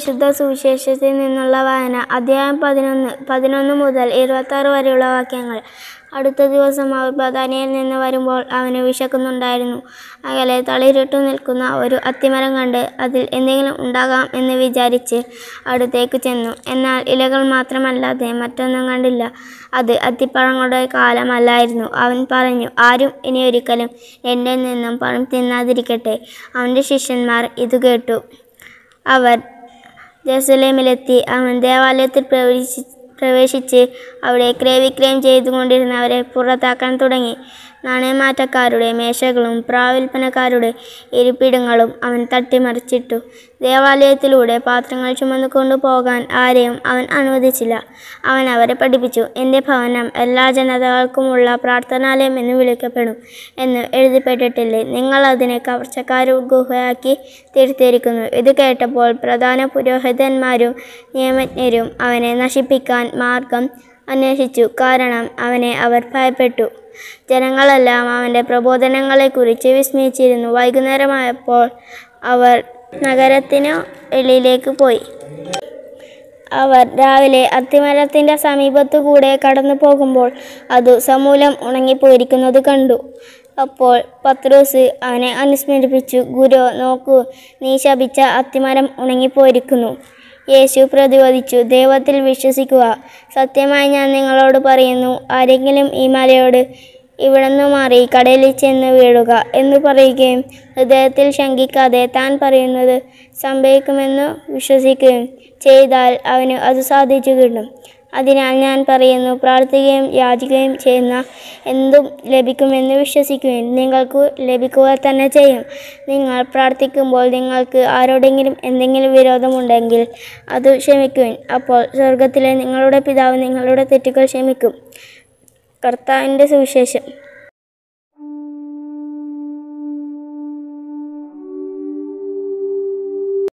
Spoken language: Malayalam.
വിശുദ്ധ സുവിശേഷത്തിൽ നിന്നുള്ള വായന അധ്യായം പതിനൊന്ന് പതിനൊന്ന് മുതൽ ഇരുപത്താറ് വരെയുള്ള വാക്യങ്ങൾ അടുത്ത ദിവസം അവർ ബദാനിയിൽ നിന്ന് വരുമ്പോൾ അവന് വിശക്കുന്നുണ്ടായിരുന്നു അകലെ തളിരിട്ടു നിൽക്കുന്ന ഒരു അത്തിമരം കണ്ട് അതിൽ എന്തെങ്കിലും ഉണ്ടാകാം എന്ന് വിചാരിച്ച് അടുത്തേക്ക് ചെന്നു എന്നാൽ ഇലകൾ മാത്രമല്ലാതെ മറ്റൊന്നും കണ്ടില്ല അത് അത്തിപ്പഴങ്ങളുടെ കാലമല്ലായിരുന്നു അവൻ പറഞ്ഞു ആരും ഇനി ഒരിക്കലും എൻ്റെ നിന്നും പഴം തിന്നാതിരിക്കട്ടെ അവൻ്റെ ശിഷ്യന്മാർ ഇത് കേട്ടു അവർ ജെറുസലേമിലെത്തി അവൻ ദേവാലയത്തിൽ പ്രവേശി പ്രവേശിച്ച് അവിടെ ക്രയവിക്രയം ചെയ്തുകൊണ്ടിരുന്നവരെ പുറത്താക്കാൻ തുടങ്ങി നാണയമാറ്റക്കാരുടെ മേശകളും പ്രാവിൽപ്പനക്കാരുടെ ഇരിപ്പിടങ്ങളും അവൻ തട്ടിമറിച്ചിട്ടു ദേവാലയത്തിലൂടെ പാത്രങ്ങൾ ചുമന്നുകൊണ്ടു പോകാൻ ആരെയും അവൻ അനുവദിച്ചില്ല അവൻ അവരെ പഠിപ്പിച്ചു എൻ്റെ ഭവനം എല്ലാ ജനതകൾക്കുമുള്ള പ്രാർത്ഥനാലയം എന്ന് വിളിക്കപ്പെടും എന്ന് എഴുതപ്പെട്ടിട്ടില്ലേ നിങ്ങൾ അതിനെ കവർച്ചക്കാരു ഗുഹയാക്കി തിരുത്തിയിരിക്കുന്നു ഇത് കേട്ടപ്പോൾ പ്രധാന പുരോഹിതന്മാരും നിയമജ്ഞരും അവനെ നശിപ്പിക്കാൻ മാർഗം അന്വേഷിച്ചു കാരണം അവനെ അവർ ഭയപ്പെട്ടു ജനങ്ങളെല്ലാം അവൻ്റെ പ്രബോധനങ്ങളെക്കുറിച്ച് വിസ്മയിച്ചിരുന്നു വൈകുന്നേരമായപ്പോൾ അവർ നഗരത്തിനു വെളിയിലേക്ക് പോയി അവർ രാവിലെ അത്തിമരത്തിൻ്റെ സമീപത്തു കൂടെ കടന്നു പോകുമ്പോൾ അത് സമൂലം ഉണങ്ങിപ്പോയിരിക്കുന്നത് കണ്ടു അപ്പോൾ പത്രോസ് അവനെ അനുസ്മരിപ്പിച്ചു ഗുരു നോക്കൂ നീ ശപിച്ച അത്തിമരം ഉണങ്ങിപ്പോയിരിക്കുന്നു യേശു പ്രതിരോധിച്ചു ദൈവത്തിൽ വിശ്വസിക്കുക സത്യമായി ഞാൻ നിങ്ങളോട് പറയുന്നു ആരെങ്കിലും ഈ മലയോട് ഇവിടുന്ന് മാറി കടലിൽ ചെന്ന് വീഴുക എന്ന് പറയുകയും ഹൃദയത്തിൽ ശങ്കിക്കാതെ താൻ പറയുന്നത് സംഭവിക്കുമെന്ന് വിശ്വസിക്കുകയും ചെയ്താൽ അവന് അത് സാധിച്ചു കിട്ടും അതിനാൽ ഞാൻ പറയുന്നു പ്രാർത്ഥിക്കുകയും യാചിക്കുകയും ചെയ്യുന്ന എന്തും ലഭിക്കുമെന്ന് വിശ്വസിക്കുകയും നിങ്ങൾക്ക് ലഭിക്കുക തന്നെ ചെയ്യും നിങ്ങൾ പ്രാർത്ഥിക്കുമ്പോൾ നിങ്ങൾക്ക് ആരോടെങ്കിലും എന്തെങ്കിലും വിരോധമുണ്ടെങ്കിൽ അത് ക്ഷമിക്കുവിൻ അപ്പോൾ സ്വർഗത്തിലെ നിങ്ങളുടെ പിതാവ് നിങ്ങളുടെ തെറ്റുകൾ ക്ഷമിക്കും കർത്താവിൻ്റെ സുവിശേഷം